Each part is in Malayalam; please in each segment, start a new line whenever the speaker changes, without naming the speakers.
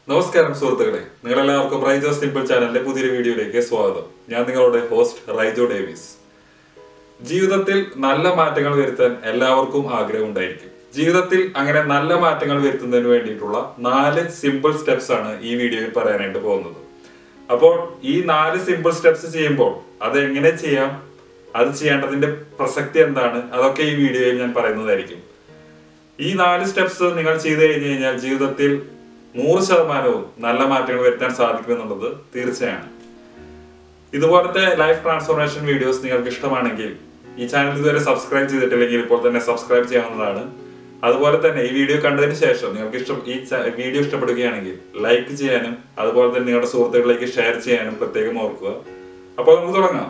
നമസ്കാരം സുഹൃത്തുക്കളെ നിങ്ങളെല്ലാവർക്കും റൈജോ സിമ്പിൾ ചാനലിന്റെ പുതിയൊരു വീഡിയോയിലേക്ക് സ്വാഗതം ഞാൻ നിങ്ങളുടെ ഹോസ്റ്റ് റൈജോ ഡേവിസ് ജീവിതത്തിൽ നല്ല മാറ്റങ്ങൾ വരുത്താൻ എല്ലാവർക്കും ആഗ്രഹം ഉണ്ടായിരിക്കും ജീവിതത്തിൽ അങ്ങനെ നല്ല മാറ്റങ്ങൾ വരുത്തുന്നതിന് വേണ്ടിയിട്ടുള്ള നാല് സിമ്പിൾ സ്റ്റെപ്സ് ആണ് ഈ വീഡിയോയിൽ പറയാനായിട്ട് പോകുന്നത് അപ്പോൾ ഈ നാല് സിമ്പിൾ സ്റ്റെപ്സ് ചെയ്യുമ്പോൾ അത് എങ്ങനെ ചെയ്യാം അത് ചെയ്യേണ്ടതിന്റെ പ്രസക്തി എന്താണ് അതൊക്കെ ഈ വീഡിയോയിൽ ഞാൻ പറയുന്നതായിരിക്കും ഈ നാല് സ്റ്റെപ്സ് നിങ്ങൾ ചെയ്തു കഴിഞ്ഞു കഴിഞ്ഞാൽ ജീവിതത്തിൽ നൂറ് ശതമാനവും നല്ല മാറ്റങ്ങൾ വരുത്താൻ സാധിക്കുമെന്നുള്ളത് തീർച്ചയാണ് ഇതുപോലത്തെ ലൈഫ് ട്രാൻസ്ഫോർമേഷൻ വീഡിയോസ് നിങ്ങൾക്ക് ഇഷ്ടമാണെങ്കിൽ ഈ ചാനൽ ഇതുവരെ സബ്സ്ക്രൈബ് ചെയ്തിട്ടില്ലെങ്കിൽ ഇപ്പോൾ തന്നെ സബ്സ്ക്രൈബ് ചെയ്യാവുന്നതാണ് അതുപോലെ തന്നെ ഈ വീഡിയോ കണ്ടതിന് ശേഷം നിങ്ങൾക്ക് ഇഷ്ടം ഈ ച- വീഡിയോ ഇഷ്ടപ്പെടുകയാണെങ്കിൽ ലൈക്ക് ചെയ്യാനും അതുപോലെ തന്നെ നിങ്ങളുടെ സുഹൃത്തുക്കളിലേക്ക് ഷെയർ ചെയ്യാനും പ്രത്യേകം ഓർക്കുക അപ്പോൾ നമുക്ക് തുടങ്ങാം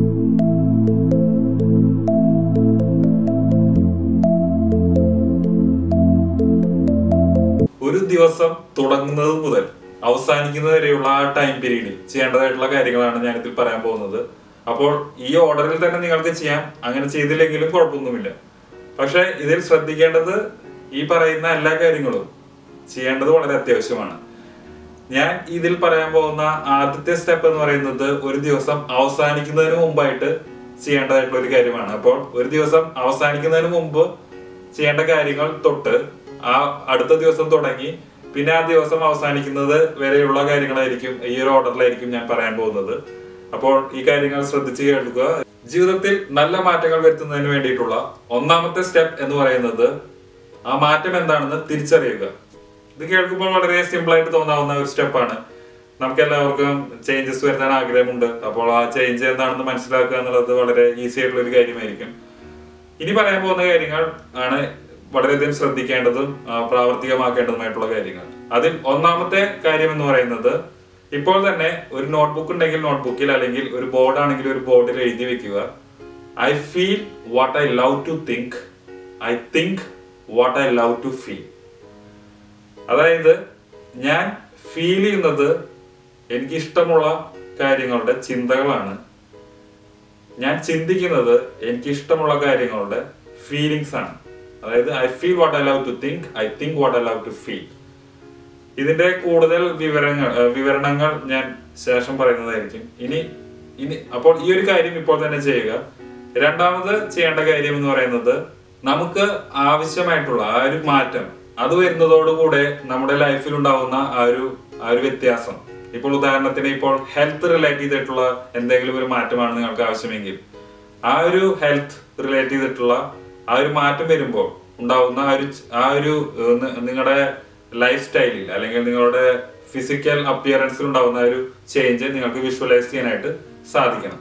ഒരു ദിവസം തുടങ്ങുന്നത് മുതൽ അവസാനിക്കുന്നത് വരെയുള്ള ആ ടൈം പീരീഡിൽ ചെയ്യേണ്ടതായിട്ടുള്ള കാര്യങ്ങളാണ് ഞാനിതിൽ പറയാൻ പോകുന്നത് അപ്പോൾ ഈ ഓർഡറിൽ തന്നെ നിങ്ങൾക്ക് ചെയ്യാം അങ്ങനെ ചെയ്തില്ലെങ്കിലും കുഴപ്പമൊന്നുമില്ല പക്ഷെ ഇതിൽ ശ്രദ്ധിക്കേണ്ടത് ഈ പറയുന്ന എല്ലാ കാര്യങ്ങളും ചെയ്യേണ്ടത് വളരെ അത്യാവശ്യമാണ് ഞാൻ ഇതിൽ പറയാൻ പോകുന്ന ആദ്യത്തെ സ്റ്റെപ്പ് എന്ന് പറയുന്നത് ഒരു ദിവസം അവസാനിക്കുന്നതിന് മുമ്പായിട്ട് ചെയ്യേണ്ടതായിട്ടുള്ള ഒരു കാര്യമാണ് അപ്പോൾ ഒരു ദിവസം അവസാനിക്കുന്നതിന് മുമ്പ് ചെയ്യേണ്ട കാര്യങ്ങൾ തൊട്ട് ആ അടുത്ത ദിവസം തുടങ്ങി പിന്നെ ആ ദിവസം അവസാനിക്കുന്നത് വരെയുള്ള കാര്യങ്ങളായിരിക്കും ഈ ഒരു ഓർഡറിലായിരിക്കും ഞാൻ പറയാൻ പോകുന്നത് അപ്പോൾ ഈ കാര്യങ്ങൾ ശ്രദ്ധിച്ച് കേൾക്കുക ജീവിതത്തിൽ നല്ല മാറ്റങ്ങൾ വരുത്തുന്നതിന് വേണ്ടിയിട്ടുള്ള ഒന്നാമത്തെ സ്റ്റെപ്പ് എന്ന് പറയുന്നത് ആ മാറ്റം എന്താണെന്ന് തിരിച്ചറിയുക ഇത് കേൾക്കുമ്പോൾ വളരെ സിമ്പിൾ ആയിട്ട് തോന്നാവുന്ന ഒരു സ്റ്റെപ്പാണ് നമുക്ക് എല്ലാവർക്കും ചേഞ്ചസ് വരുത്താൻ ആഗ്രഹമുണ്ട് അപ്പോൾ ആ ചേഞ്ച് എന്താണെന്ന് മനസ്സിലാക്കുക എന്നുള്ളത് വളരെ ഈസി ആയിട്ടുള്ള ഒരു കാര്യമായിരിക്കും ഇനി പറയാൻ പോകുന്ന കാര്യങ്ങൾ ആണ് വളരെയധികം ശ്രദ്ധിക്കേണ്ടതും ആ, പ്രാവർത്തികമാക്കേണ്ടതുമായിട്ടുള്ള കാര്യങ്ങൾ അതിൽ ഒന്നാമത്തെ കാര്യം എന്ന് പറയുന്നത് ഇപ്പോൾ തന്നെ ഒരു നോട്ട്ബുക്ക് ഉണ്ടെങ്കിൽ നോട്ട്ബുക്കിൽ അല്ലെങ്കിൽ ഒരു ബോർഡ് ആണെങ്കിൽ ഒരു ബോർഡിൽ എഴുതി വെക്കുക I feel what I love to think I think what I love to feel അതായത് ഞാൻ ഫീൽ ചെയ്യുന്നത് എനിക്ക് ഇഷ്ടമുള്ള കാര്യങ്ങളുടെ ചിന്തകളാണ് ഞാൻ ചിന്തിക്കുന്നത് എനിക്ക് ഇഷ്ടമുള്ള കാര്യങ്ങളുടെ ഫീലിങ്സ് ആണ് അതായത് I feel what I love to think I think what I love to feel ഇതിന്റെ കൂടുതൽ വിവരങ്ങൾ ഏഹ് വിവരണങ്ങൾ ഞാൻ ശേഷം പറയുന്നതായിരിക്കും ഇനി ഇനി അപ്പോൾ ഈ ഒരു കാര്യം ഇപ്പോൾ തന്നെ ചെയ്യുക രണ്ടാമത് ചെയ്യേണ്ട കാര്യം എന്ന് പറയുന്നത് നമുക്ക് ആവശ്യമായിട്ടുള്ള ആ ഒരു മാറ്റം അത് വരുന്നതോടുകൂടെ നമ്മുടെ ലൈഫിൽ ഉണ്ടാവുന്ന ആ ഒരു ആ ഒരു വ്യത്യാസം ഇപ്പോൾ ഉദാഹരണത്തിന് ഇപ്പോൾ ഹെൽത്ത് റിലേറ്റ് ചെയ്തിട്ടുള്ള എന്തെങ്കിലും ഒരു മാറ്റമാണ് നിങ്ങൾക്ക് ആവശ്യമെങ്കിൽ ആ ഒരു ഹെൽത്ത് റിലേറ്റ് ചെയ്തിട്ടുള്ള ആ ഒരു മാറ്റം വരുമ്പോൾ ഉണ്ടാവുന്ന ആ ഒരു ആ ഒരു നിങ്ങളുടെ ലൈഫ് സ്റ്റൈലിൽ അല്ലെങ്കിൽ നിങ്ങളുടെ ഫിസിക്കൽ അപ്പിയറൻസിൽ ഉണ്ടാവുന്ന ആ ഒരു ചേഞ്ച് നിങ്ങൾക്ക് വിഷ്വലൈസ് ചെയ്യാനായിട്ട് സാധിക്കണം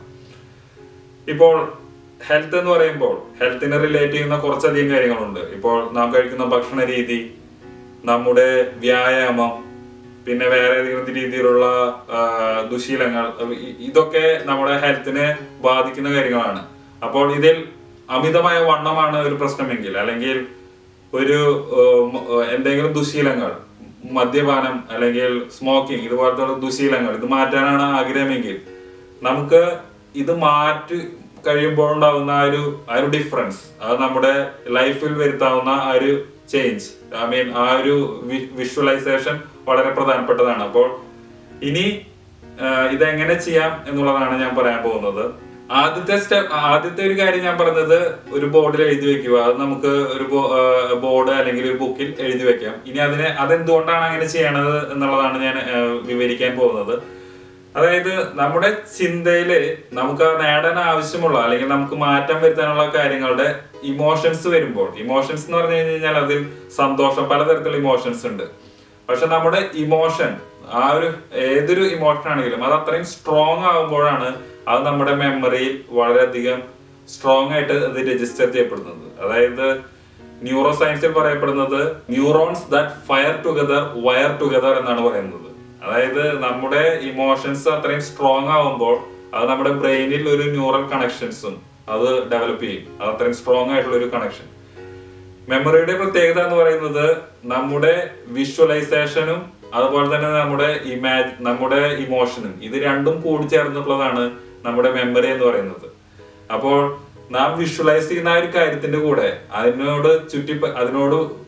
ഇപ്പോൾ ഹെൽത്ത് എന്ന് പറയുമ്പോൾ ഹെൽത്തിനെ റിലേറ്റ് ചെയ്യുന്ന കുറച്ചധികം കാര്യങ്ങളുണ്ട് ഇപ്പോൾ നാം കഴിക്കുന്ന ഭക്ഷണ രീതി നമ്മുടെ വ്യായാമം പിന്നെ വേറെ ഏതെങ്കിലും രീതിയിലുള്ള ആ, ദുശീലങ്ങൾ ഇ- ഇതൊക്കെ നമ്മുടെ ഹെൽത്തിനെ ബാധിക്കുന്ന കാര്യങ്ങളാണ് അപ്പോൾ ഇതിൽ അമിതമായ വണ്ണമാണ് ഒരു പ്രശ്നമെങ്കിൽ അല്ലെങ്കിൽ ഒരു ഉം, എന്തെങ്കിലും ദുശീലങ്ങൾ മദ്യപാനം അല്ലെങ്കിൽ സ്മോക്കിംഗ് ഇതുപോലത്തെ ദുശീലങ്ങൾ ഇത് മാറ്റാനാണ് ആഗ്രഹമെങ്കിൽ നമുക്ക് ഇത് മാറ്റി കഴിയുമ്പോൾ ഉണ്ടാകുന്ന ആ ഒരു ആ ഒരു ഡിഫറൻസ് അത് നമ്മുടെ ലൈഫിൽ വരുത്താവുന്ന ആ ഒരു ചേഞ്ച് ഐ മീൻ ആ ഒരു വിഷ്വലൈസേഷൻ വളരെ പ്രധാനപ്പെട്ടതാണ് അപ്പോൾ ഇനി ആ, ഇതെങ്ങനെ ചെയ്യാം എന്നുള്ളതാണ് ഞാൻ പറയാൻ പോകുന്നത് ആദ്യത്തെ സ്റ്റെപ്പ് ആദ്യത്തെ ഒരു കാര്യം ഞാൻ പറഞ്ഞത് ഒരു ബോർഡിൽ എഴുതി വെക്കുക അത് നമുക്ക് ഒരു ബോർഡ് അല്ലെങ്കിൽ ഒരു ബുക്കിൽ എഴുതി വെക്കാം ഇനി അതിനെ അതെന്തുകൊണ്ടാണ് അങ്ങനെ ചെയ്യണത് എന്നുള്ളതാണ് ഞാൻ ആ, വിവരിക്കാൻ പോകുന്നത് അതായത് നമ്മുടെ ചിന്തയില് നമുക്ക് ആ നേടാൻ ആവശ്യമുള്ള അല്ലെങ്കിൽ നമുക്ക് മാറ്റം വരുത്താനുള്ള കാര്യങ്ങളുടെ ഇമോഷൻസ് വരുമ്പോൾ ഇമോഷൻസ് എന്ന് പറഞ്ഞു കഴിഞ്ഞാൽ അതിൽ സന്തോഷം പലതരത്തിലുള്ള ഇമോഷൻസ് ഉണ്ട് പക്ഷെ നമ്മുടെ ഇമോഷൻ ആ ഒരു ഏതൊരു ഇമോഷൻ ആണെങ്കിലും അത് അത്രയും സ്ട്രോങ് ആകുമ്പോഴാണ് അത് നമ്മുടെ മെമ്മറിയിൽ വളരെയധികം സ്ട്രോങ് ആയിട്ട് അത് രജിസ്റ്റർ ചെയ്യപ്പെടുന്നത് അതായത് ന്യൂറോ സയൻസിൽ പറയപ്പെടുന്നത് neurons that fire together wire together എന്നാണ് പറയുന്നത് അതായത് നമ്മുടെ ഇമോഷൻസ് അത്രയും സ്ട്രോങ് ആവുമ്പോൾ അത് നമ്മുടെ ബ്രെയിനിൽ ഒരു ന്യൂറൽ കണക്ഷൻസും അത് ഡെവലപ്പ് ചെയ്യും അത് അത്രയും സ്ട്രോങ് ആയിട്ടുള്ള ഒരു കണക്ഷൻ മെമ്മറിയുടെ പ്രത്യേകത എന്ന് പറയുന്നത് നമ്മുടെ വിഷ്വലൈസേഷനും അതുപോലെ തന്നെ നമ്മുടെ ഇമാജ് നമ്മുടെ ഇമോഷനും ഇത് രണ്ടും കൂടി ചേർന്നിട്ടുള്ളതാണ് നമ്മുടെ മെമ്മറി എന്ന് പറയുന്നത് അപ്പോൾ നാം വിഷ്വലൈസ് ചെയ്യുന്ന ആ ഒരു കാര്യത്തിന്റെ കൂടെ അതിനോട് ചുറ്റി അതിനോട്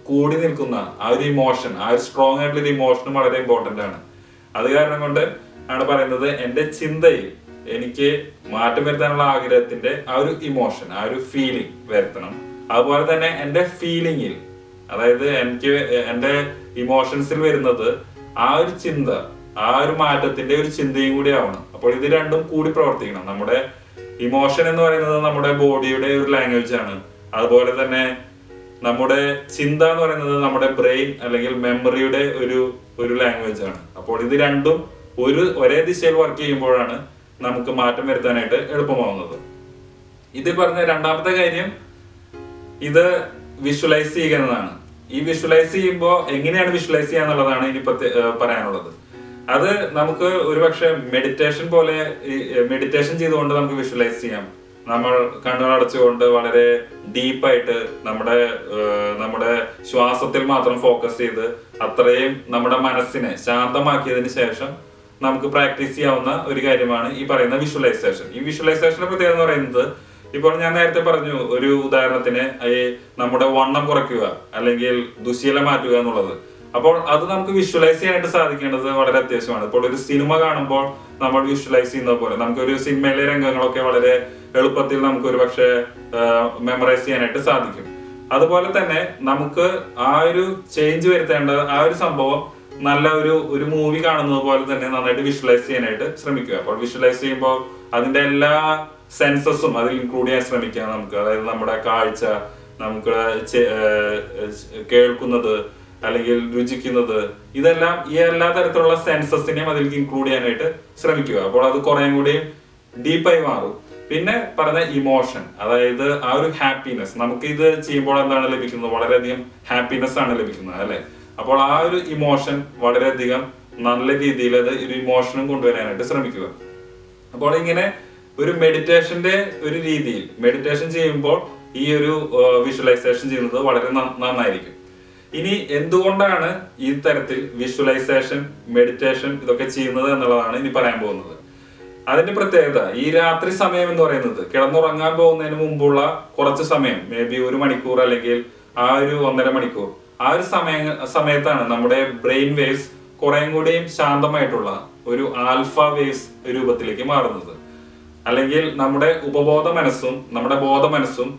കൂടി നിൽക്കുന്ന ആ ഒരു ഇമോഷൻ ആ ഒരു സ്ട്രോങ് ആയിട്ടുള്ള ഒരു ഇമോഷൻ വളരെ ഇമ്പോർട്ടന്റ് ആണ് അത് കാരണം കൊണ്ട് ആണ് പറയുന്നത് എന്റെ ചിന്തയിൽ എനിക്ക് മാറ്റം വരുത്താനുള്ള ആഗ്രഹത്തിന്റെ ആ ഒരു ഇമോഷൻ ആ ഒരു ഫീലിംഗ് വരുത്തണം അതുപോലെ തന്നെ എന്റെ ഫീലിംഗിൽ അതായത് എനിക്ക് എന്റെ ഇമോഷൻസിൽ വരുന്നത് ആ ഒരു ചിന്ത ആ ഒരു മാറ്റത്തിന്റെ ഒരു ചിന്തയും കൂടി ആവണം അപ്പോൾ ഇത് രണ്ടും കൂടി പ്രവർത്തിക്കണം നമ്മുടെ ഇമോഷൻ എന്ന് പറയുന്നത് നമ്മുടെ ബോഡിയുടെ ഒരു ലാംഗ്വേജ് ആണ് അതുപോലെ തന്നെ നമ്മുടെ ചിന്ത എന്ന് പറയുന്നത് നമ്മുടെ ബ്രെയിൻ അല്ലെങ്കിൽ മെമ്മറിയുടെ ഒരു ഒരു ലാംഗ്വേജ് ആണ് അപ്പോൾ ഇത് രണ്ടും ഒരു ഒരേ ദിശയിൽ വർക്ക് ചെയ്യുമ്പോഴാണ് നമുക്ക് മാറ്റം വരുത്താനായിട്ട് എളുപ്പമാവുന്നത് ഇതിൽ പറഞ്ഞ രണ്ടാമത്തെ കാര്യം ഇത് വിഷ്വലൈസ് ചെയ്യുക എന്നതാണ് ഈ വിഷ്വലൈസ് ചെയ്യുമ്പോൾ എങ്ങനെയാണ് വിഷ്വലൈസ് ചെയ്യുക എന്നുള്ളതാണ് ഇനി പ്രത്യേ- ഏർ പറയാനുള്ളത് അത് നമുക്ക് ഒരുപക്ഷെ മെഡിറ്റേഷൻ പോലെ മെഡിറ്റേഷൻ ചെയ്തുകൊണ്ട് നമുക്ക് വിഷ്വലൈസ് ചെയ്യാം നമ്മൾ കണ്ണുകൾ അടച്ചുകൊണ്ട് വളരെ ഡീപ്പായിട്ട് നമ്മുടെ ഏർ നമ്മുടെ ശ്വാസത്തിൽ മാത്രം ഫോക്കസ് ചെയ്ത് അത്രയും നമ്മുടെ മനസ്സിനെ ശാന്തമാക്കിയതിന് ശേഷം നമുക്ക് പ്രാക്ടീസ് ചെയ്യാവുന്ന ഒരു കാര്യമാണ് ഈ പറയുന്ന വിഷ്വലൈസേഷൻ ഈ വിഷ്വലൈസേഷന്റെ പ്രത്യേകത എന്ന് പറയുന്നത് ഇപ്പോൾ ഞാൻ നേരത്തെ പറഞ്ഞു ഒരു ഉദാഹരണത്തിന് ഈ നമ്മുടെ വണ്ണം കുറയ്ക്കുക അല്ലെങ്കിൽ ദുശീലം മാറ്റുക എന്നുള്ളത് അപ്പോൾ അത് നമുക്ക് വിഷ്വലൈസ് ചെയ്യാനായിട്ട് സാധിക്കേണ്ടത് വളരെ അത്യാവശ്യമാണ് ഇപ്പോൾ ഒരു സിനിമ കാണുമ്പോൾ നമ്മൾ വിഷ്വലൈസ് ചെയ്യുന്നത് പോലെ നമുക്ക് ഒരു സിനിമയിലെ രംഗങ്ങളൊക്കെ വളരെ എളുപ്പത്തിൽ നമുക്ക് ഒരു പക്ഷേ മെമ്മറൈസ് ചെയ്യാനായിട്ട് സാധിക്കും അതുപോലെ തന്നെ നമുക്ക് ആ ഒരു ചേഞ്ച് വരുത്തേണ്ട ആ ഒരു സംഭവം നല്ല ഒരു ഒരു മൂവി കാണുന്നത് പോലെ തന്നെ നന്നായിട്ട് വിഷ്വലൈസ് ചെയ്യാനായിട്ട് ശ്രമിക്കുക അപ്പോൾ വിഷ്വലൈസ് ചെയ്യുമ്പോൾ അതിന്റെ എല്ലാ സെൻസസും അതിൽ ഇൻക്ലൂഡ് ചെയ്യാൻ ശ്രമിക്കുക നമുക്ക് അതായത് നമ്മുടെ കാഴ്ച നമുക്ക് ചെ- ഏർ കേൾക്കുന്നത് അല്ലെങ്കിൽ രുചിക്കുന്നത് ഇതെല്ലാം ഈ എല്ലാ തരത്തിലുള്ള സെൻസസിനെയും അതിലേക്ക് ഇൻക്ലൂഡ് ചെയ്യാനായിട്ട് ശ്രമിക്കുക അപ്പോൾ അത് കുറേം കൂടി ഡീപ്പായി മാറും പിന്നെ പറഞ്ഞ ഇമോഷൻ അതായത് ആ ഒരു ഹാപ്പിനെസ് നമുക്ക് ഇത് ചെയ്യുമ്പോൾ എന്താണ് ലഭിക്കുന്നത് വളരെയധികം ഹാപ്പിനെസ് ആണ് ലഭിക്കുന്നത് അല്ലെ അപ്പോൾ ആ ഒരു ഇമോഷൻ വളരെയധികം നല്ല രീതിയിൽ അത് ഒരു ഇമോഷനും കൊണ്ടുവരാനായിട്ട് ശ്രമിക്കുക അപ്പോൾ ഇങ്ങനെ ഒരു മെഡിറ്റേഷന്റെ ഒരു രീതിയിൽ മെഡിറ്റേഷൻ ചെയ്യുമ്പോൾ ഈ ഒരു വിഷ്വലൈസേഷൻ ചെയ്യുന്നത് വളരെ ന- നന്നായിരിക്കും ഇനി എന്തുകൊണ്ടാണ് ഈ തരത്തിൽ വിഷ്വലൈസേഷൻ മെഡിറ്റേഷൻ ഇതൊക്കെ ചെയ്യുന്നത് എന്നുള്ളതാണ് ഇനി പറയാൻ പോകുന്നത് അതിന്റെ പ്രത്യേകത ഈ രാത്രി സമയം എന്ന് പറയുന്നത് കിടന്നുറങ്ങാൻ പോകുന്നതിന് മുമ്പുള്ള കുറച്ച് സമയം മേ ബി ഒരു മണിക്കൂർ അല്ലെങ്കിൽ ആ ഒരു ഒന്നര മണിക്കൂർ ആ ഒരു സമയ സമയത്താണ് നമ്മുടെ ബ്രെയിൻ വേവ്സ് കുറേം കൂടിയും ശാന്തമായിട്ടുള്ള ഒരു ആൽഫ വേവ്സ് രൂപത്തിലേക്ക് മാറുന്നത് അല്ലെങ്കിൽ നമ്മുടെ ഉപബോധ മനസ്സും നമ്മുടെ ബോധ മനസ്സും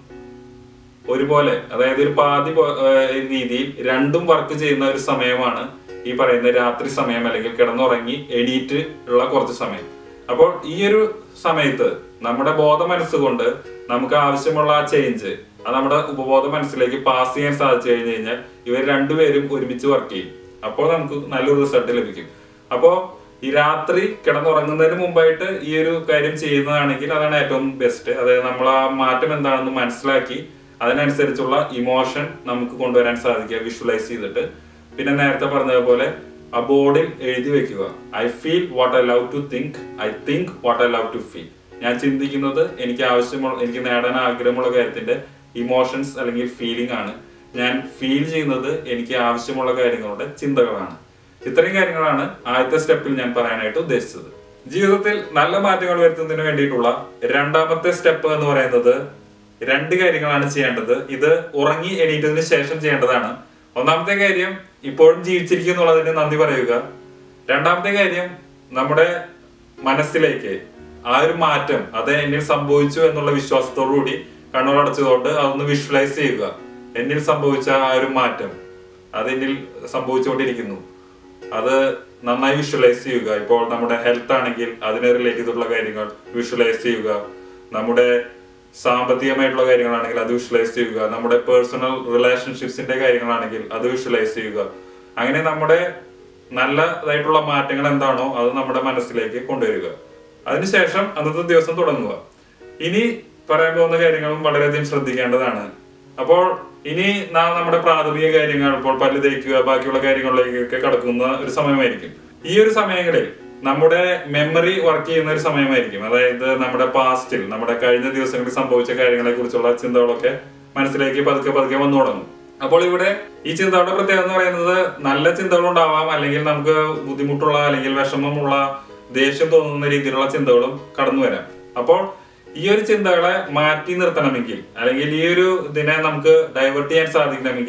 ഒരുപോലെ അതായത് ഒരു പാതി പോ- ഏർ രീതിയിൽ രണ്ടും വർക്ക് ചെയ്യുന്ന ഒരു സമയമാണ് ഈ പറയുന്ന രാത്രി സമയം അല്ലെങ്കിൽ കിടന്നുറങ്ങി എണീറ്റ് ഉള്ള കുറച്ച് സമയം അപ്പോൾ ഈ ഒരു സമയത്ത് നമ്മുടെ ബോധ മനസ്സുകൊണ്ട് നമുക്ക് ആവശ്യമുള്ള ആ ചേഞ്ച് അത് നമ്മുടെ ഉപബോധ മനസ്സിലേക്ക് പാസ് ചെയ്യാൻ സാധിച്ചു കഴിഞ്ഞു കഴിഞ്ഞാൽ ഇവർ രണ്ടുപേരും ഒരുമിച്ച് വർക്ക് ചെയ്യും അപ്പോൾ നമുക്ക് നല്ലൊരു റിസൾട്ട് ലഭിക്കും അപ്പോൾ ഈ രാത്രി കിടന്നുറങ്ങുന്നതിന് മുമ്പായിട്ട് ഈ ഒരു കാര്യം ചെയ്യുന്നതാണെങ്കിൽ അതാണ് ഏറ്റവും ബെസ്റ്റ് അതായത് നമ്മൾ ആ മാറ്റം എന്താണെന്ന് മനസ്സിലാക്കി അതിനനുസരിച്ചുള്ള ഇമോഷൻ നമുക്ക് കൊണ്ടുവരാൻ സാധിക്കുക വിഷ്വലൈസ് ചെയ്തിട്ട് പിന്നെ നേരത്തെ പറഞ്ഞതുപോലെ ആ ബോർഡിൽ എഴുതി വെക്കുക I feel what I love to think I think what I love to feel ഞാൻ ചിന്തിക്കുന്നത് എനിക്ക് ആവശ്യമുള്ള എനിക്ക് നേടാൻ ആഗ്രഹമുള്ള കാര്യത്തിന്റെ ഇമോഷൻസ് അല്ലെങ്കിൽ ഫീലിംഗ് ആണ് ഞാൻ ഫീൽ ചെയ്യുന്നത് എനിക്ക് ആവശ്യമുള്ള കാര്യങ്ങളുടെ ചിന്തകളാണ് ഇത്രയും കാര്യങ്ങളാണ് ആദ്യത്തെ സ്റ്റെപ്പിൽ ഞാൻ പറയാനായിട്ട് ഉദ്ദേശിച്ചത് ജീവിതത്തിൽ നല്ല മാറ്റങ്ങൾ വരുത്തുന്നതിന് വേണ്ടിയിട്ടുള്ള രണ്ടാമത്തെ സ്റ്റെപ്പ് എന്ന് പറയുന്നത് രണ്ട് കാര്യങ്ങളാണ് ചെയ്യേണ്ടത് ഇത് ഉറങ്ങി എണീറ്റതിന് ശേഷം ചെയ്യേണ്ടതാണ് ഒന്നാമത്തെ കാര്യം ഇപ്പോഴും ജീവിച്ചിരിക്കും എന്നുള്ളതിന് നന്ദി പറയുക രണ്ടാമത്തെ കാര്യം നമ്മുടെ മനസ്സിലേക്ക് ആ ഒരു മാറ്റം അത് എന്നിൽ സംഭവിച്ചു എന്നുള്ള വിശ്വാസത്തോടു കൂടി കണ്ണുകളടച്ചുകൊണ്ട് അതൊന്ന് വിഷ്വലൈസ് ചെയ്യുക എന്നിൽ സംഭവിച്ച ആ ഒരു മാറ്റം അത് എന്നിൽ സംഭവിച്ചുകൊണ്ടിരിക്കുന്നു അത് നന്നായി വിഷ്വലൈസ് ചെയ്യുക ഇപ്പോൾ നമ്മുടെ ഹെൽത്ത് ആണെങ്കിൽ അതിനെ റിലേറ്റ് ചെയ്തിട്ടുള്ള കാര്യങ്ങൾ വിഷ്വലൈസ് ചെയ്യുക നമ്മുടെ സാമ്പത്തികമായിട്ടുള്ള കാര്യങ്ങളാണെങ്കിൽ അത് വിഷ്വലൈസ് ചെയ്യുക നമ്മുടെ പേഴ്സണൽ റിലേഷൻഷിപ്സിന്റെ കാര്യങ്ങളാണെങ്കിൽ അത് വിഷ്വലൈസ് ചെയ്യുക അങ്ങനെ നമ്മുടെ നല്ലതായിട്ടുള്ള മാറ്റങ്ങൾ എന്താണോ അത് നമ്മുടെ മനസ്സിലേക്ക് കൊണ്ടുവരിക അതിനുശേഷം അന്നത്തെ ദിവസം തുടങ്ങുക ഇനി പറയാൻ പോകുന്ന കാര്യങ്ങളും വളരെയധികം ശ്രദ്ധിക്കേണ്ടതാണ് അപ്പോൾ ഇനി നാം നമ്മുടെ പ്രാഥമിക കാര്യങ്ങൾ ഇപ്പോൾ പല്ല് തേക്കുക ബാക്കിയുള്ള കാര്യങ്ങളിലേക്കൊക്കെ കടക്കുന്ന ഒരു സമയമായിരിക്കും ഈ ഒരു സമയങ്ങളിൽ നമ്മുടെ മെമ്മറി വർക്ക് ചെയ്യുന്ന ഒരു സമയമായിരിക്കും അതായത് നമ്മുടെ പാസ്റ്റിൽ നമ്മുടെ കഴിഞ്ഞ ദിവസങ്ങളിൽ സംഭവിച്ച കാര്യങ്ങളെ കുറിച്ചുള്ള ചിന്തകളൊക്കെ മനസ്സിലേക്ക് പതുക്കെ പതുക്കെ വന്നു തുടങ്ങും അപ്പോൾ ഇവിടെ ഈ ചിന്തകളുടെ പ്രത്യേകത എന്ന് പറയുന്നത് നല്ല ചിന്തകൾ ഉണ്ടാവാം അല്ലെങ്കിൽ നമുക്ക് ബുദ്ധിമുട്ടുള്ള അല്ലെങ്കിൽ വിഷമമുള്ള ദേഷ്യം തോന്നുന്ന രീതിയിലുള്ള ചിന്തകളും കടന്നു വരാം അപ്പോൾ ഈ ഒരു ചിന്തകളെ മാറ്റി നിർത്തണമെങ്കിൽ അല്ലെങ്കിൽ ഈ ഒരു ഇതിനെ നമുക്ക് ഡൈവേർട്ട് ചെയ്യാൻ സാധിക്കണമെങ്കിൽ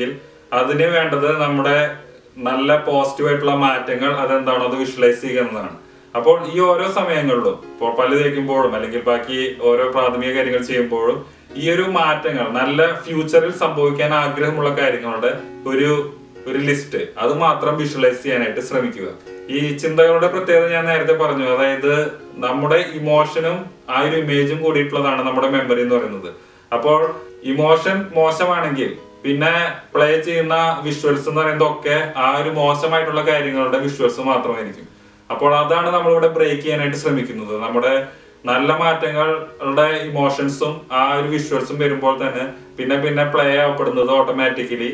അതിന് വേണ്ടത് നമ്മുടെ നല്ല പോസിറ്റീവ് ആയിട്ടുള്ള മാറ്റങ്ങൾ അതെന്താണോ അത് വിഷ്വലൈസ് ചെയ്യുക എന്നതാണ് അപ്പോൾ ഈ ഓരോ സമയങ്ങളിലും ഇപ്പോൾ പല്ല് തേക്കുമ്പോഴും അല്ലെങ്കിൽ ബാക്കി ഓരോ പ്രാഥമിക കാര്യങ്ങൾ ചെയ്യുമ്പോഴും ഈ ഒരു മാറ്റങ്ങൾ നല്ല ഫ്യൂച്ചറിൽ സംഭവിക്കാൻ ആഗ്രഹമുള്ള കാര്യങ്ങളുടെ ഒരു ഒരു ലിസ്റ്റ് അത് മാത്രം വിഷ്വലൈസ് ചെയ്യാനായിട്ട് ശ്രമിക്കുക ഈ ചിന്തകളുടെ പ്രത്യേകത ഞാൻ നേരത്തെ പറഞ്ഞു അതായത് നമ്മുടെ ഇമോഷനും ആ ഒരു ഇമേജും കൂടിയിട്ടുള്ളതാണ് നമ്മുടെ മെമ്മറി എന്ന് പറയുന്നത് അപ്പോൾ ഇമോഷൻ മോശമാണെങ്കിൽ പിന്നെ പ്ലേ ചെയ്യുന്ന വിഷ്വൽസ് എന്ന് പറയുന്നത് ഒക്കെ ആ ഒരു മോശമായിട്ടുള്ള കാര്യങ്ങളുടെ വിഷ്വൽസ് മാത്രമായിരിക്കും അപ്പോൾ അതാണ് നമ്മളിവിടെ ബ്രേക്ക് ചെയ്യാനായിട്ട് ശ്രമിക്കുന്നത് നമ്മുടെ നല്ല മാറ്റങ്ങളുടെ ഇമോഷൻസും ആ ഒരു വിഷ്വൽസും വരുമ്പോൾ തന്നെ പിന്നെ പിന്നെ പ്ലേ ആവപ്പെടുന്നത് ഓട്ടോമാറ്റിക്കലി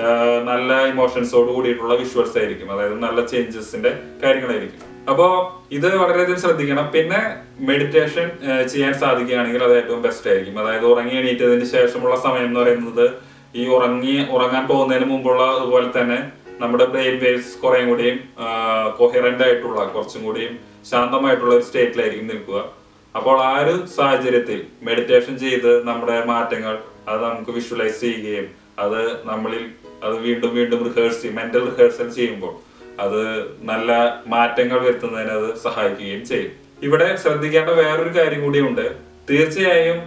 നല്ല ഇമോഷൻസോട് കൂടിയിട്ടുള്ള വിഷ്വൽസ് ആയിരിക്കും അതായത് നല്ല ചേഞ്ചസിന്റെ കാര്യങ്ങളായിരിക്കും അപ്പോ ഇത് വളരെയധികം ശ്രദ്ധിക്കണം പിന്നെ മെഡിറ്റേഷൻ ചെയ്യാൻ സാധിക്കുകയാണെങ്കിൽ അത് ഏറ്റവും ബെസ്റ്റ് ആയിരിക്കും അതായത് ഉറങ്ങി എണീറ്റതിന് ശേഷമുള്ള സമയം എന്ന് പറയുന്നത് ഈ ഉറങ്ങി ഉറങ്ങാൻ പോകുന്നതിന് മുമ്പുള്ള അതുപോലെ തന്നെ നമ്മുടെ ബ്രെയിൻ വേവ്സ് കുറേയും കൂടിയും കൊഹിറന്റ് ആയിട്ടുള്ള കുറച്ചും കൂടിയും ശാന്തമായിട്ടുള്ള ഒരു സ്റ്റേറ്റിലായിരിക്കും നിൽക്കുക അപ്പോൾ ആ ഒരു സാഹചര്യത്തിൽ മെഡിറ്റേഷൻ ചെയ്ത് നമ്മുടെ മാറ്റങ്ങൾ അത് നമുക്ക് വിഷ്വലൈസ് ചെയ്യുകയും അത് നമ്മളിൽ അത് വീണ്ടും വീണ്ടും റിഹേഴ്സ് മെന്റൽ റിഹേഴ്സൽ ചെയ്യുമ്പോൾ അത് നല്ല മാറ്റങ്ങൾ വരുത്തുന്നതിന് അത് സഹായിക്കുകയും ചെയ്യും ഇവിടെ ശ്രദ്ധിക്കേണ്ട വേറൊരു കാര്യം കൂടിയുണ്ട് തീർച്ചയായും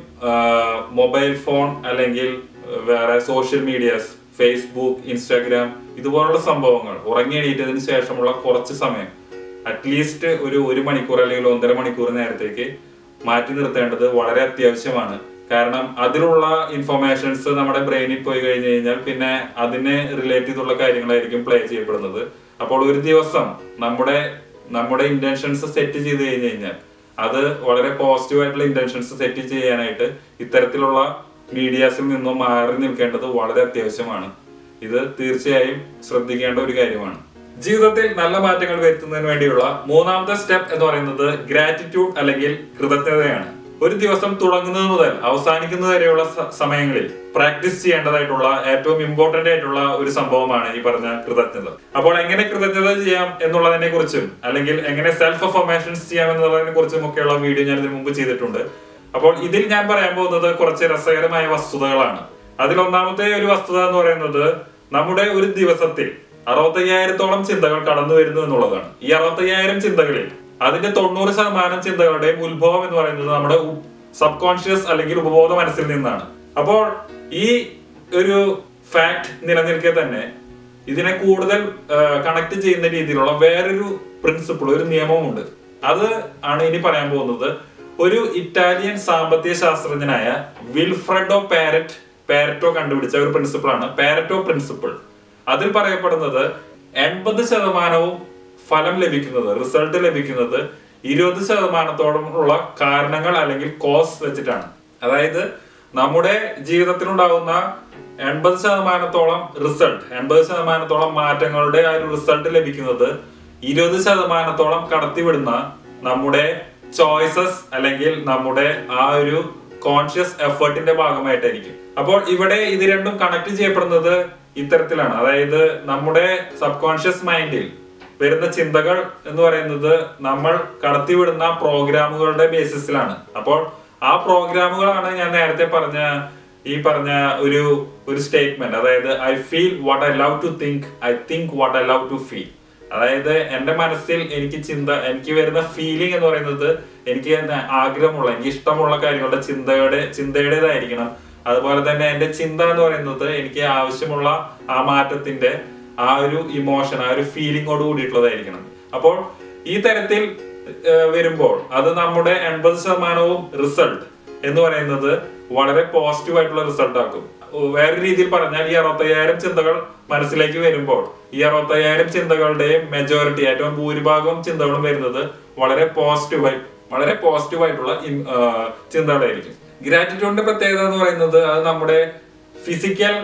മൊബൈൽ ഫോൺ അല്ലെങ്കിൽ വേറെ സോഷ്യൽ മീഡിയാസ് ഫേസ്ബുക്ക് ഇൻസ്റ്റാഗ്രാം ഇതുപോലുള്ള സംഭവങ്ങൾ ഉറങ്ങി എണീറ്റതിന് ശേഷമുള്ള കുറച്ച് സമയം അറ്റ്ലീസ്റ്റ് ഒരു ഒരു മണിക്കൂർ അല്ലെങ്കിൽ ഒന്നര മണിക്കൂർ നേരത്തേക്ക് മാറ്റി നിർത്തേണ്ടത് വളരെ അത്യാവശ്യമാണ് കാരണം അതിലുള്ള ഇൻഫർമേഷൻസ് നമ്മുടെ ബ്രെയിനിൽ പോയി കഴിഞ്ഞു കഴിഞ്ഞാൽ പിന്നെ അതിനെ റിലേറ്റ് ചെയ്തുള്ള കാര്യങ്ങളായിരിക്കും പ്ലേ ചെയ്യപ്പെടുന്നത് അപ്പോൾ ഒരു ദിവസം നമ്മുടെ നമ്മുടെ ഇന്റൻഷൻസ് സെറ്റ് ചെയ്ത് കഴിഞ്ഞു കഴിഞ്ഞാൽ അത് വളരെ പോസിറ്റീവ് ആയിട്ടുള്ള ഇന്റൻഷൻസ് സെറ്റ് ചെയ്യാനായിട്ട് ഇത്തരത്തിലുള്ള മീഡിയാസിൽ നിന്നും മാറി നിൽക്കേണ്ടത് വളരെ അത്യാവശ്യമാണ് ഇത് തീർച്ചയായും ശ്രദ്ധിക്കേണ്ട ഒരു കാര്യമാണ് ജീവിതത്തിൽ നല്ല മാറ്റങ്ങൾ വരുത്തുന്നതിന് വേണ്ടിയുള്ള മൂന്നാമത്തെ സ്റ്റെപ്പ് എന്ന് പറയുന്നത് ഗ്രാറ്റിറ്റ്യൂഡ് അല്ലെങ്കിൽ കൃതജ്ഞതയാണ് ഒരു ദിവസം തുടങ്ങുന്നത് മുതൽ അവസാനിക്കുന്നത് വരെയുള്ള സ- സമയങ്ങളിൽ പ്രാക്ടീസ് ചെയ്യേണ്ടതായിട്ടുള്ള ഏറ്റവും ഇമ്പോർട്ടന്റ് ആയിട്ടുള്ള ഒരു സംഭവമാണ് ഈ പറഞ്ഞ കൃതജ്ഞത അപ്പോൾ എങ്ങനെ കൃതജ്ഞത ചെയ്യാം എന്നുള്ളതിനെ കുറിച്ചും അല്ലെങ്കിൽ എങ്ങനെ സെൽഫ് അഫർമേഷൻസ് ചെയ്യാം എന്നുള്ളതിനെ കുറിച്ചും ഒക്കെയുള്ള വീഡിയോ ഞാൻ ഇതിനു മുമ്പ് ചെയ്തിട്ടുണ്ട് അപ്പോൾ ഇതിൽ ഞാൻ പറയാൻ പോകുന്നത് കുറച്ച് രസകരമായ വസ്തുതകളാണ് അതിൽ ഒന്നാമത്തെ ഒരു വസ്തുത എന്ന് പറയുന്നത് നമ്മുടെ ഒരു ദിവസത്തിൽ അറുപത്തയ്യായിരത്തോളം ചിന്തകൾ കടന്നു വരുന്നു എന്നുള്ളതാണ് ഈ അറുപത്തയ്യായിരം ചിന്തകളിൽ അതിന്റെ തൊണ്ണൂറ് ശതമാനം ചിന്തകളുടെയും ഉത്ഭവം എന്ന് പറയുന്നത് നമ്മുടെ സബ് കോൺഷ്യസ് അല്ലെങ്കിൽ ഉപബോധ മനസ്സിൽ നിന്നാണ് അപ്പോൾ ഈ ഒരു ഫാക്ട് നിലനിൽക്കെ തന്നെ ഇതിനെ കൂടുതൽ കണക്ട് ചെയ്യുന്ന രീതിയിലുള്ള വേറൊരു പ്രിൻസിപ്പിൾ ഒരു നിയമമുണ്ട് അത് ആണ് ഇനി പറയാൻ പോകുന്നത് ഒരു ഇറ്റാലിയൻ സാമ്പത്തിക ശാസ്ത്രജ്ഞനായ വിൽഫ്രെഡോ പാരറ്റ് പാരറ്റോ കണ്ടുപിടിച്ച ഒരു പ്രിൻസിപ്പിൾ ആണ് പാരറ്റോ പ്രിൻസിപ്പിൾ അതിൽ പറയപ്പെടുന്നത് എൺപത് ശതമാനവും ഫലം ലഭിക്കുന്നത് റിസൾട്ട് ലഭിക്കുന്നത് ഇരുപത് ശതമാനത്തോളം ഉള്ള കാരണങ്ങൾ അല്ലെങ്കിൽ കോസ് വെച്ചിട്ടാണ് അതായത് നമ്മുടെ ജീവിതത്തിലുണ്ടാകുന്ന എൺപത് ശതമാനത്തോളം റിസൾട്ട് എൺപത് ശതമാനത്തോളം മാറ്റങ്ങളുടെ ആ ഒരു റിസൾട്ട് ലഭിക്കുന്നത് ഇരുപത് ശതമാനത്തോളം കടത്തിവിടുന്ന നമ്മുടെ ചോയ്സസ് അല്ലെങ്കിൽ നമ്മുടെ ആ ഒരു കോൺഷ്യസ് എഫേർട്ടിന്റെ ഭാഗമായിട്ടായിരിക്കും അപ്പോൾ ഇവിടെ ഇത് രണ്ടും കണക്ട് ചെയ്യപ്പെടുന്നത് ഇത്തരത്തിലാണ് അതായത് നമ്മുടെ സബ് കോൺഷ്യസ് മൈൻഡിൽ വരുന്ന ചിന്തകൾ എന്ന് പറയുന്നത് നമ്മൾ കടത്തിവിടുന്ന പ്രോഗ്രാമുകളുടെ ബേസിസിലാണ് അപ്പോൾ ആ പ്രോഗ്രാമുകളാണ് ഞാൻ നേരത്തെ പറഞ്ഞ ഈ പറഞ്ഞ ഒരു ഒരു സ്റ്റേറ്റ്മെന്റ് അതായത് I feel what I love to think I think what I love to feel അതായത് എന്റെ മനസ്സിൽ എനിക്ക് ചിന്ത എനിക്ക് വരുന്ന ഫീലിംഗ് എന്ന് പറയുന്നത് എനിക്ക് എന്താ ആഗ്രഹമുള്ള എനിക്ക് ഇഷ്ടമുള്ള കാര്യങ്ങളുടെ ചിന്തയുടെ ചിന്തയുടേതായിരിക്കണം അതുപോലെ തന്നെ എന്റെ ചിന്ത എന്ന് പറയുന്നത് എനിക്ക് ആവശ്യമുള്ള ആ മാറ്റത്തിന്റെ ആ ഒരു ഇമോഷൻ ആ ഒരു ഫീലിംഗോട് കൂടിയിട്ടുള്ളതായിരിക്കണം അപ്പോൾ ഈ തരത്തിൽ ഏഹ്, വരുമ്പോൾ അത് നമ്മുടെ എൺപത് ശതമാനവും റിസൾട്ട് എന്ന് പറയുന്നത് വളരെ പോസിറ്റീവ് ആയിട്ടുള്ള റിസൾട്ട് ആക്കും വേറെ രീതിയിൽ പറഞ്ഞാൽ ഈ അറുപത്തയ്യായിരം ചിന്തകൾ മനസ്സിലേക്ക് വരുമ്പോൾ ഈ അറുപത്തയ്യായിരം ചിന്തകളുടെയും മെജോറിറ്റി ഏറ്റവും ഭൂരിഭാഗം ചിന്തകളും വരുന്നത് വളരെ പോസിറ്റീവായി വളരെ പോസിറ്റീവ് ആയിട്ടുള്ള ഇം- ആ, ചിന്തകളായിരിക്കും ഗ്രാറ്റിറ്റ്യൂഡിന്റെ പ്രത്യേകത എന്ന് പറയുന്നത് അത് നമ്മുടെ ഫിസിക്കൽ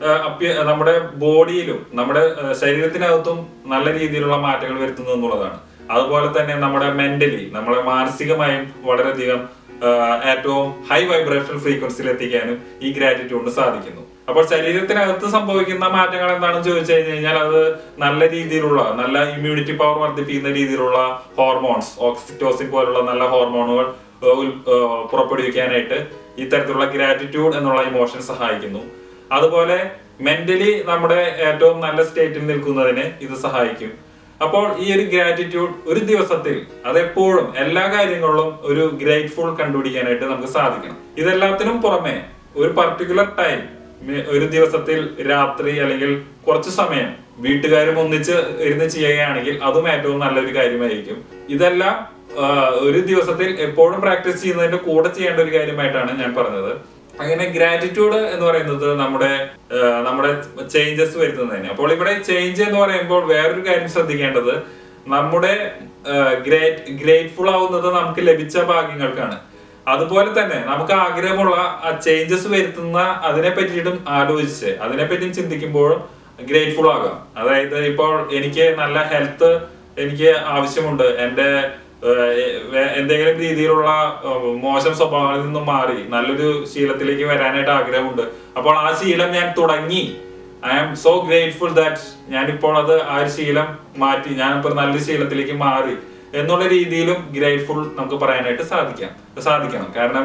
നമ്മുടെ ബോഡിയിലും നമ്മുടെ ആ, ശരീരത്തിനകത്തും നല്ല രീതിയിലുള്ള മാറ്റങ്ങൾ വരുത്തുന്നു എന്നുള്ളതാണ് അതുപോലെ തന്നെ നമ്മുടെ മെന്റലി നമ്മളെ മാനസികമായും വളരെയധികം ആഹ് ഏറ്റവും ഹൈ വൈബ്രേഷൻ ഫ്രീക്വൻസിയിൽ എത്തിക്കാനും ഈ ഗ്രാറ്റിറ്റ്യൂഡിന് സാധിക്കുന്നു അപ്പോൾ ശരീരത്തിനകത്ത് സംഭവിക്കുന്ന മാറ്റങ്ങൾ എന്താണെന്ന് ചോദിച്ചു കഴിഞ്ഞു കഴിഞ്ഞാൽ അത് നല്ല രീതിയിലുള്ള നല്ല ഇമ്മ്യൂണിറ്റി പവർ വർദ്ധിപ്പിക്കുന്ന രീതിയിലുള്ള ഹോർമോൺസ് ഓക്സിറ്റോസിൻ പോലുള്ള നല്ല ഹോർമോണുകൾ ആഹ് ഉൽ- ആഹ് പുറപ്പെടുവിക്കാനായിട്ട് ഇത്തരത്തിലുള്ള ഗ്രാറ്റിറ്റ്യൂഡ് എന്നുള്ള ഇമോഷൻ സഹായിക്കുന്നു അതുപോലെ മെന്റലി നമ്മുടെ ഏറ്റവും നല്ല സ്റ്റേറ്റിൽ നിൽക്കുന്നതിന് ഇത് സഹായിക്കും അപ്പോൾ ഈ ഒരു ഗ്രാറ്റിറ്റ്യൂഡ് ഒരു ദിവസത്തിൽ അതെപ്പോഴും എല്ലാ കാര്യങ്ങളിലും ഒരു ഗ്രേറ്റ്ഫുൾ കണ്ടുപിടിക്കാനായിട്ട് നമുക്ക് സാധിക്കണം ഇതെല്ലാത്തിനും പുറമെ ഒരു പർട്ടിക്കുലർ ടൈം ഒരു ദിവസത്തിൽ രാത്രി അല്ലെങ്കിൽ കുറച്ച് സമയം വീട്ടുകാരും ഒന്നിച്ച് ഇരുന്ന് ചെയ്യുകയാണെങ്കിൽ അതും ഏറ്റവും നല്ലൊരു കാര്യമായിരിക്കും ഇതെല്ലാം ആ, ഒരു ദിവസത്തിൽ എപ്പോഴും പ്രാക്ടീസ് ചെയ്യുന്നതിന്റെ കൂടെ ചെയ്യേണ്ട ഒരു കാര്യമായിട്ടാണ് ഞാൻ പറഞ്ഞത് അങ്ങനെ ഗ്രാറ്റിറ്റ്യൂഡ് എന്ന് പറയുന്നത് നമ്മുടെ ആ, നമ്മുടെ ചേഞ്ചസ് വരുത്തുന്നതിന് അപ്പോൾ ഇവിടെ ചേഞ്ച് എന്ന് പറയുമ്പോൾ വേറൊരു കാര്യം ശ്രദ്ധിക്കേണ്ടത് നമ്മുടെ ഗ്രേറ്റ് ഗ്രേറ്റ്ഫുൾ ആവുന്നത് നമുക്ക് ലഭിച്ച ഭാഗ്യങ്ങൾക്കാണ് അതുപോലെ തന്നെ നമുക്ക് ആഗ്രഹമുള്ള ആ ചേഞ്ചസ് വരുത്തുന്ന അതിനെ പറ്റിയിട്ടും ആലോചിച്ച് അതിനെ പറ്റിയും ചിന്തിക്കുമ്പോഴും ഗ്രേറ്റ്ഫുൾ ആകാം അതായത് ഇപ്പോൾ എനിക്ക് നല്ല ഹെൽത്ത് എനിക്ക് ആവശ്യമുണ്ട് എൻ്റെ ഏഹ്, വേ- എന്തെങ്കിലും രീതിയിലുള്ള ഏഹ്, മോശം സ്വഭാവങ്ങളിൽ നിന്നും മാറി നല്ലൊരു ശീലത്തിലേക്ക് വരാനായിട്ട് ആഗ്രഹമുണ്ട് അപ്പോൾ ആ ശീലം ഞാൻ തുടങ്ങി I am so grateful that ഞാനിപ്പോൾ അത് ആ ഒരു ശീലം മാറ്റി ഞാനിപ്പോൾ നല്ലൊരു ശീലത്തിലേക്ക് മാറി എന്നുള്ള രീതിയിലും ഗ്രേറ്റ്ഫുൾ നമുക്ക് പറയാനായിട്ട് സാധിക്കാം സാധിക്കണം കാരണം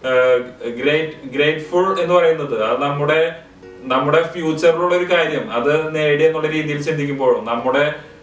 ഗ്രേറ്റ് ഗ്രേറ്റ്ഫുൾ എന്ന് പറയുന്നത് അത് നമ്മുടെ നമ്മുടെ ഫ്യൂച്ചറിലുള്ള ഒരു കാര്യം അത് നേടി എന്നുള്ള രീതിയിൽ ചിന്തിക്കുമ്പോഴും നമ്മുടെ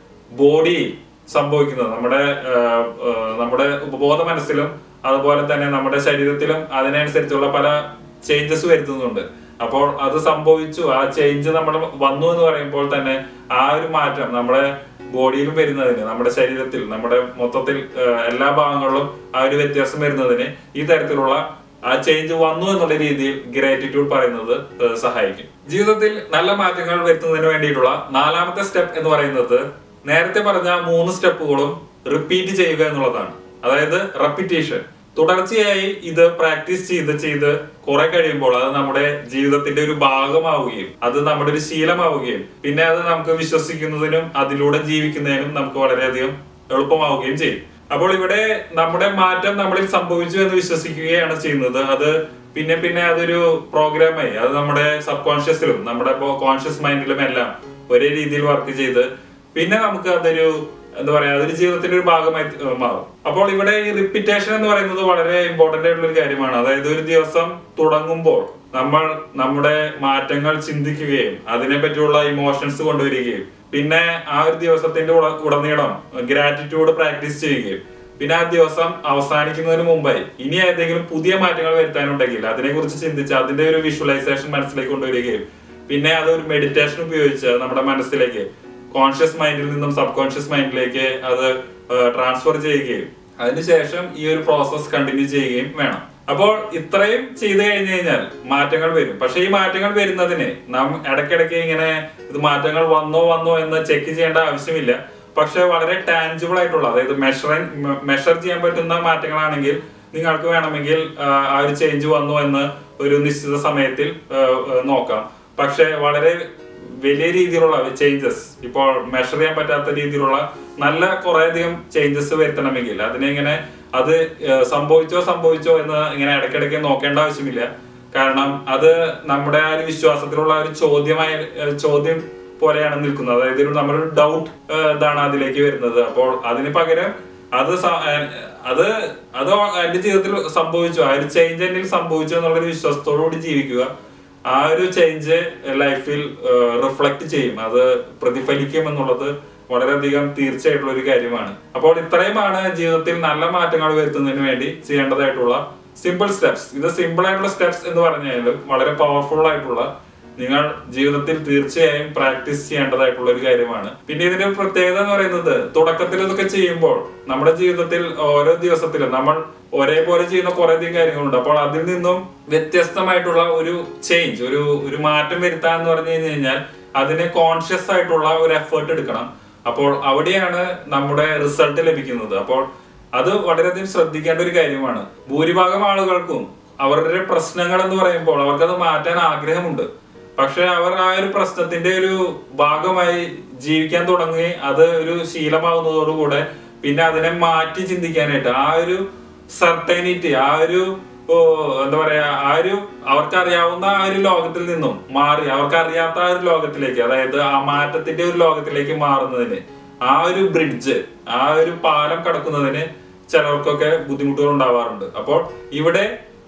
ബോഡി സംഭവിക്കുന്നത് നമ്മുടെ ആ, ആ, നമ്മുടെ ഉപബോധ മനസ്സിലും അതുപോലെ തന്നെ നമ്മുടെ ശരീരത്തിലും അതിനനുസരിച്ചുള്ള പല ചേഞ്ചസ് വരുത്തുന്നുണ്ട് അപ്പോൾ അത് സംഭവിച്ചു ആ ചേഞ്ച് നമ്മൾ വന്നു എന്ന് പറയുമ്പോൾ തന്നെ ആ ഒരു മാറ്റം നമ്മുടെ ബോഡിയിലും വരുന്നതിന് നമ്മുടെ ശരീരത്തിൽ നമ്മുടെ മൊത്തത്തിൽ ആ, എല്ലാ ഭാഗങ്ങളിലും ആ ഒരു വ്യത്യാസം വരുന്നതിന് ഈ തരത്തിലുള്ള ആ ചേഞ്ച് വന്നു എന്നുള്ള രീതിയിൽ ഗ്രാറ്റിറ്റ്യൂഡ് പറയുന്നത് ഏഹ്, സഹായിക്കും ജീവിതത്തിൽ നല്ല മാറ്റങ്ങൾ വരുത്തുന്നതിന് വേണ്ടിയിട്ടുള്ള നാലാമത്തെ സ്റ്റെപ്പ് എന്ന് പറയുന്നത് നേരത്തെ പറഞ്ഞ മൂന്ന് സ്റ്റെപ്പുകളും റിപ്പീറ്റ് ചെയ്യുക എന്നുള്ളതാണ് അതായത് റെപ്പിറ്റേഷൻ തുടർച്ചയായി ഇത് പ്രാക്ടീസ് ചെയ്ത് ചെയ്ത് കുറെ കഴിയുമ്പോൾ അത് നമ്മുടെ ജീവിതത്തിന്റെ ഒരു ഭാഗമാവുകയും അത് നമ്മുടെ ഒരു ശീലമാവുകയും പിന്നെ അത് നമുക്ക് വിശ്വസിക്കുന്നതിനും അതിലൂടെ ജീവിക്കുന്നതിനും നമുക്ക് വളരെയധികം എളുപ്പമാവുകയും ചെയ്യും അപ്പോൾ ഇവിടെ നമ്മുടെ മാറ്റം നമ്മളിൽ സംഭവിച്ചു എന്ന് വിശ്വസിക്കുകയാണ് ചെയ്യുന്നത് അത് പിന്നെ പിന്നെ അതൊരു പ്രോഗ്രാമായി അത് നമ്മുടെ സബ് കോൺഷ്യസിലും നമ്മുടെ കോൺഷ്യസ് മൈൻഡിലും എല്ലാം ഒരേ രീതിയിൽ വർക്ക് ചെയ്ത് പിന്നെ നമുക്ക് അതൊരു എന്താ പറയാ അതൊരു ജീവിതത്തിന്റെ ഒരു ഭാഗമായി ഏർ മാറും അപ്പോൾ ഇവിടെ ഈ റിപ്പീറ്റേഷൻ എന്ന് പറയുന്നത് വളരെ ഇമ്പോർട്ടന്റ് ആയിട്ടുള്ള ഒരു കാര്യമാണ് അതായത് ഒരു ദിവസം തുടങ്ങുമ്പോൾ നമ്മൾ നമ്മുടെ മാറ്റങ്ങൾ ചിന്തിക്കുകയും അതിനെ പറ്റിയുള്ള ഇമോഷൻസ് കൊണ്ടുവരികയും പിന്നെ ആ ഒരു ദിവസത്തിന്റെ ഉട- ഉടനീളം ഗ്രാറ്റിറ്റ്യൂഡ് പ്രാക്ടീസ് ചെയ്യുകയും പിന്നെ ആ ദിവസം അവസാനിക്കുന്നതിന് മുമ്പായി ഇനി ഏതെങ്കിലും പുതിയ മാറ്റങ്ങൾ വരുത്താനുണ്ടെങ്കിൽ അതിനെക്കുറിച്ച് ചിന്തിച്ച് അതിന്റെ ഒരു വിഷ്വലൈസേഷൻ മനസ്സിലേക്ക് കൊണ്ടുവരികയും പിന്നെ അത് ഒരു മെഡിറ്റേഷൻ ഉപയോഗിച്ച് നമ്മുടെ മനസ്സിലേക്ക് കോൺഷ്യസ് മൈൻഡിൽ നിന്നും സബ് കോൺഷ്യസ് മൈൻഡിലേക്ക് അത് ട്രാൻസ്ഫർ ചെയ്യുകയും അതിനുശേഷം ഈ ഒരു പ്രോസസ് കണ്ടിന്യൂ ചെയ്യുകയും വേണം അപ്പോൾ ഇത്രയും ചെയ്തു കഴിഞ്ഞു കഴിഞ്ഞാൽ മാറ്റങ്ങൾ വരും പക്ഷെ ഈ മാറ്റങ്ങൾ വരുന്നതിന് നാം ഇടയ്ക്കിടയ്ക്ക് ഇങ്ങനെ ഇത് മാറ്റങ്ങൾ വന്നോ വന്നോ എന്ന് ചെക്ക് ചെയ്യേണ്ട ആവശ്യമില്ല പക്ഷെ വളരെ ടാഞ്ചിബിൾ ആയിട്ടുള്ള അതായത് മെഷർ മെഷർ ചെയ്യാൻ പറ്റുന്ന മാറ്റങ്ങളാണെങ്കിൽ നിങ്ങൾക്ക് വേണമെങ്കിൽ ആ, ആ ഒരു ചേഞ്ച് വന്നു എന്ന് ഒരു നിശ്ചിത സമയത്തിൽ ആ, ആ, നോക്കാം പക്ഷെ വളരെ വലിയ രീതിയിലുള്ള ചേഞ്ചസ് ഇപ്പോൾ മെഷർ ചെയ്യാൻ പറ്റാത്ത രീതിയിലുള്ള നല്ല കുറെ അധികം ചേഞ്ചസ് വരുത്തണമെങ്കിൽ അതിനെ ഇങ്ങനെ അത് ഏഹ്, സംഭവിച്ചോ സംഭവിച്ചോ എന്ന് ഇങ്ങനെ ഇടയ്ക്കിടയ്ക്ക് നോക്കേണ്ട ആവശ്യമില്ല കാരണം അത് നമ്മുടെ ആ ഒരു വിശ്വാസത്തിലുള്ള ഒരു ചോദ്യമായ ഏഹ്, ചോദ്യം പോലെയാണ് നിൽക്കുന്നത് അതായത് ഒരു നമ്മുടെ ഒരു ഡൗട്ട് ഇതാണ് അതിലേക്ക് വരുന്നത് അപ്പോൾ അതിന് പകരം അത് സ- ഏഹ്, അത് അത് എന്റെ ജീവിതത്തിൽ സംഭവിച്ചു ആ ഒരു ചേഞ്ച് എന്നിൽ സംഭവിച്ചു എന്നുള്ള ഒരു വിശ്വാസത്തോടു കൂടി ജീവിക്കുക ആ ഒരു ചേഞ്ച് ലൈഫിൽ റിഫ്ലക്ട് ചെയ്യും അത് പ്രതിഫലിക്കും എന്നുള്ളത് വളരെയധികം തീർച്ചയായിട്ടുള്ള ഒരു കാര്യമാണ് അപ്പോൾ ഇത്രയുമാണ് ജീവിതത്തിൽ നല്ല മാറ്റങ്ങൾ വരുത്തുന്നതിന് വേണ്ടി ചെയ്യേണ്ടതായിട്ടുള്ള സിമ്പിൾ സ്റ്റെപ്സ് ഇത് സിമ്പിൾ ആയിട്ടുള്ള സ്റ്റെപ്സ് എന്ന് പറഞ്ഞാലും വളരെ പവർഫുൾ ആയിട്ടുള്ള നിങ്ങൾ ജീവിതത്തിൽ തീർച്ചയായും പ്രാക്ടീസ് ചെയ്യേണ്ടതായിട്ടുള്ള ഒരു കാര്യമാണ് പിന്നെ ഇതിന്റെ പ്രത്യേകത എന്ന് പറയുന്നത് തുടക്കത്തിൽ ഇതൊക്കെ ചെയ്യുമ്പോൾ നമ്മുടെ ജീവിതത്തിൽ ഓരോ ദിവസത്തിലും നമ്മൾ ഒരേപോലെ ചെയ്യുന്ന കുറെ അധികം കാര്യങ്ങളുണ്ട് അപ്പോൾ അതിൽ നിന്നും വ്യത്യസ്തമായിട്ടുള്ള ഒരു ചേഞ്ച് ഒരു ഒരു മാറ്റം വരുത്താൻ എന്ന് പറഞ്ഞു കഴിഞ്ഞു കഴിഞ്ഞാൽ അതിന് കോൺഷ്യസ് ആയിട്ടുള്ള ഒരു എഫേർട്ട് എടുക്കണം അപ്പോൾ അവിടെയാണ് നമ്മുടെ റിസൾട്ട് ലഭിക്കുന്നത് അപ്പോൾ അത് വളരെയധികം ശ്രദ്ധിക്കേണ്ട ഒരു കാര്യമാണ് ഭൂരിഭാഗം ആളുകൾക്കും അവരുടെ പ്രശ്നങ്ങൾ എന്ന് പറയുമ്പോൾ അവർക്കത് മാറ്റാൻ ആഗ്രഹമുണ്ട് പക്ഷെ അവർ ആ ഒരു പ്രശ്നത്തിന്റെ ഒരു ഭാഗമായി ജീവിക്കാൻ തുടങ്ങി അത് ഒരു ശീലമാവുന്നതോടുകൂടെ പിന്നെ അതിനെ മാറ്റി ചിന്തിക്കാനായിട്ട് ആ ഒരു സർട്ടനിറ്റി ആ ഒരു ഓ, എന്താ പറയാ ആ ഒരു അവർക്ക് അറിയാവുന്ന ആ ഒരു ലോകത്തിൽ നിന്നും മാറി അവർക്ക് അറിയാത്ത ആ ഒരു ലോകത്തിലേക്ക് അതായത് ആ മാറ്റത്തിന്റെ ഒരു ലോകത്തിലേക്ക് മാറുന്നതിന് ആ ഒരു ബ്രിഡ്ജ് ആ ഒരു പാലം കടക്കുന്നതിന് ചിലർക്കൊക്കെ ബുദ്ധിമുട്ടുകൾ ഉണ്ടാവാറുണ്ട് അപ്പോൾ ഇവിടെ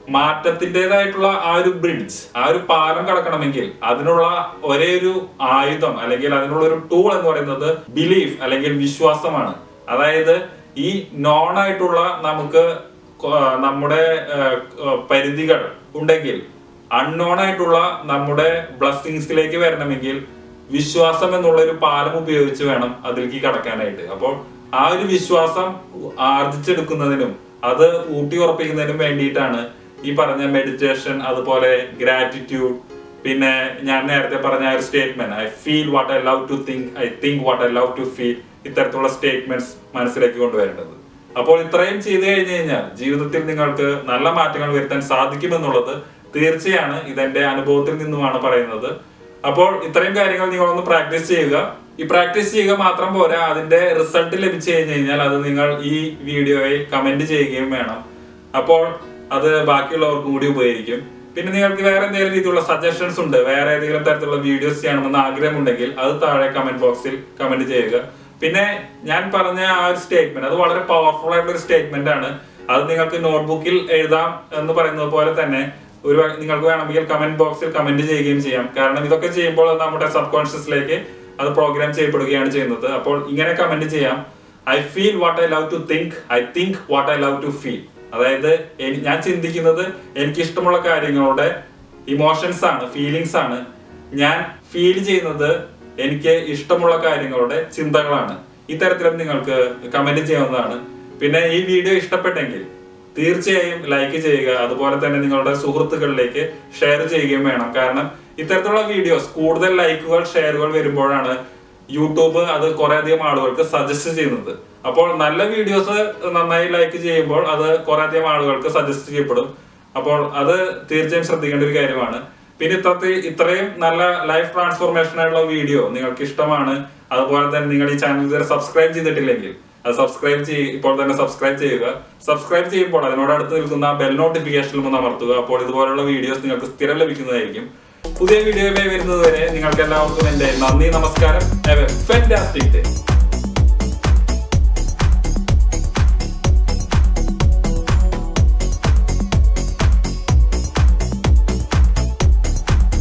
മാറ്റത്തിൻ്റെതായിട്ടുള്ള ആ ഒരു ബ്രിഡ്ജ് ആ ഒരു പാലം കടക്കണമെങ്കിൽ അതിനുള്ള ഒരേ ഒരു ആയുധം അല്ലെങ്കിൽ അതിനുള്ള ഒരു ടൂൾ എന്ന് പറയുന്നത് ബിലീഫ് അല്ലെങ്കിൽ വിശ്വാസമാണ് അതായത് ഈ നോൺ ആയിട്ടുള്ള നമുക്ക് കൊ- നമ്മുടെ ഏഹ്, ഏഹ്, പരിധികൾ ഉണ്ടെങ്കിൽ അൺനോൺ ആയിട്ടുള്ള നമ്മുടെ ബ്ലസ്സിങ്സിലേക്ക് വരണമെങ്കിൽ വിശ്വാസം എന്നുള്ള ഒരു പാലം ഉപയോഗിച്ച് വേണം അതിലേക്ക് കടക്കാനായിട്ട് അപ്പോൾ ആ ഒരു വിശ്വാസം ആർജിച്ചെടുക്കുന്നതിനും അത് ഊട്ടി ഉറപ്പിക്കുന്നതിനും വേണ്ടിയിട്ടാണ് ഈ പറഞ്ഞ മെഡിറ്റേഷൻ അതുപോലെ ഗ്രാറ്റിറ്റ്യൂഡ് പിന്നെ ഞാൻ നേരത്തെ പറഞ്ഞ ആ ഒരു statement I feel what I love to think I think what I love to feel ഇത്തരത്തിലുള്ള സ്റ്റേറ്റ്മെന്റ്സ് മനസ്സിലേക്ക് കൊണ്ടുവരേണ്ടത് അപ്പോൾ ഇത്രയും ചെയ്തു കഴിഞ്ഞു കഴിഞ്ഞാൽ ജീവിതത്തിൽ നിങ്ങൾക്ക് നല്ല മാറ്റങ്ങൾ വരുത്താൻ സാധിക്കുമെന്നുള്ളത് തീർച്ചയാണ് ഇതെന്റെ അനുഭവത്തിൽ നിന്നുമാണ് പറയുന്നത് അപ്പോൾ ഇത്രയും കാര്യങ്ങൾ നിങ്ങളൊന്ന് പ്രാക്ടീസ് ചെയ്യുക ഈ പ്രാക്ടീസ് ചെയ്യുക മാത്രം പോരാ അതിന്റെ റിസൾട്ട് ലഭിച്ചു കഴിഞ്ഞു കഴിഞ്ഞാൽ അത് നിങ്ങൾ ഈ വീഡിയോയിൽ കമന്റ് ചെയ്യുകയും വേണം അപ്പോൾ അത് ബാക്കിയുള്ളവർക്കും കൂടി ഉപകരിക്കും പിന്നെ നിങ്ങൾക്ക് വേറെ എന്തെങ്കിലും രീതിയിലുള്ള സജഷൻസ് ഉണ്ട് വേറെ ഏതെങ്കിലും തരത്തിലുള്ള വീഡിയോസ് ചെയ്യണമെന്ന് ആഗ്രഹമുണ്ടെങ്കിൽ അത് താഴെ കമന്റ് ബോക്സിൽ കമന്റ് ചെയ്യുക പിന്നെ ഞാൻ പറഞ്ഞ ആ ഒരു സ്റ്റേറ്റ്മെന്റ് അത് വളരെ പവർഫുൾ ആയിട്ടുള്ള ഒരു സ്റ്റേറ്റ്മെന്റ് ആണ് അത് നിങ്ങൾക്ക് നോട്ട്ബുക്കിൽ എഴുതാം എന്ന് പറയുന്നത് പോലെ തന്നെ ഒരു നിങ്ങൾക്ക് വേണമെങ്കിൽ കമന്റ് ബോക്സിൽ കമന്റ് ചെയ്യുകയും ചെയ്യാം കാരണം ഇതൊക്കെ ചെയ്യുമ്പോൾ അത് നമ്മുടെ സബ് കോൺഷ്യസിലേക്ക് അത് പ്രോഗ്രാം ചെയ്യപ്പെടുകയാണ് ചെയ്യുന്നത് അപ്പോൾ ഇങ്ങനെ കമന്റ് ചെയ്യാം I feel what I love to think I think what I love to feel അതായത് എനി- ഞാൻ ചിന്തിക്കുന്നത് എനിക്ക് ഇഷ്ടമുള്ള കാര്യങ്ങളുടെ ഇമോഷൻസ് ആണ് ഫീലിങ്സ് ആണ് ഞാൻ ഫീൽ ചെയ്യുന്നത് എനിക്ക് ഇഷ്ടമുള്ള കാര്യങ്ങളുടെ ചിന്തകളാണ് ഇത്തരത്തിലും നിങ്ങൾക്ക് കമന്റ് ചെയ്യാവുന്നതാണ് പിന്നെ ഈ വീഡിയോ ഇഷ്ടപ്പെട്ടെങ്കിൽ തീർച്ചയായും ലൈക്ക് ചെയ്യുക അതുപോലെ തന്നെ നിങ്ങളുടെ സുഹൃത്തുക്കളിലേക്ക് ഷെയർ ചെയ്യുകയും വേണം കാരണം ഇത്തരത്തിലുള്ള വീഡിയോസ് കൂടുതൽ ലൈക്കുകൾ ഷെയറുകൾ വരുമ്പോഴാണ് യൂട്യൂബ് അത് കുറെ അധികം ആളുകൾക്ക് സജസ്റ്റ് ചെയ്യുന്നത് അപ്പോൾ നല്ല വീഡിയോസ് നന്നായി ലൈക്ക് ചെയ്യുമ്പോൾ അത് കുറെ അധികം ആളുകൾക്ക് സജസ്റ്റ് ചെയ്യപ്പെടും അപ്പോൾ അത് തീർച്ചയായും ശ്രദ്ധിക്കേണ്ട ഒരു കാര്യമാണ് പിന്നെ ഇത്രത്തെ ഇത്രയും നല്ല ലൈഫ് ട്രാൻസ്ഫോർമേഷൻ ആയിട്ടുള്ള വീഡിയോ നിങ്ങൾക്ക് ഇഷ്ടമാണ് അതുപോലെ തന്നെ നിങ്ങൾ ഈ ചാനൽ ഇതുവരെ സബ്സ്ക്രൈബ് ചെയ്തിട്ടില്ലെങ്കിൽ അത് സബ്സ്ക്രൈബ് ചെയ്യ ഇപ്പോൾ തന്നെ സബ്സ്ക്രൈബ് ചെയ്യുക സബ്സ്ക്രൈബ് ചെയ്യുമ്പോൾ അതിനോട് അടുത്ത് നിൽക്കുന്ന ബെൽ നോട്ടിഫിക്കേഷനിൽ ഒന്ന് അമർത്തുക അപ്പോൾ ഇതുപോലുള്ള വീഡിയോസ് നിങ്ങൾക്ക് സ്ഥിരം ലഭിക്കുന്നതായിരിക്കും പുതിയ വീഡിയോയുമായി വരുന്നത് വരെ നിങ്ങൾക്ക് എല്ലാവർക്കും എന്റെ നന്ദി നമസ്കാരം ഫാന്റാസ്റ്റിക് ഡേ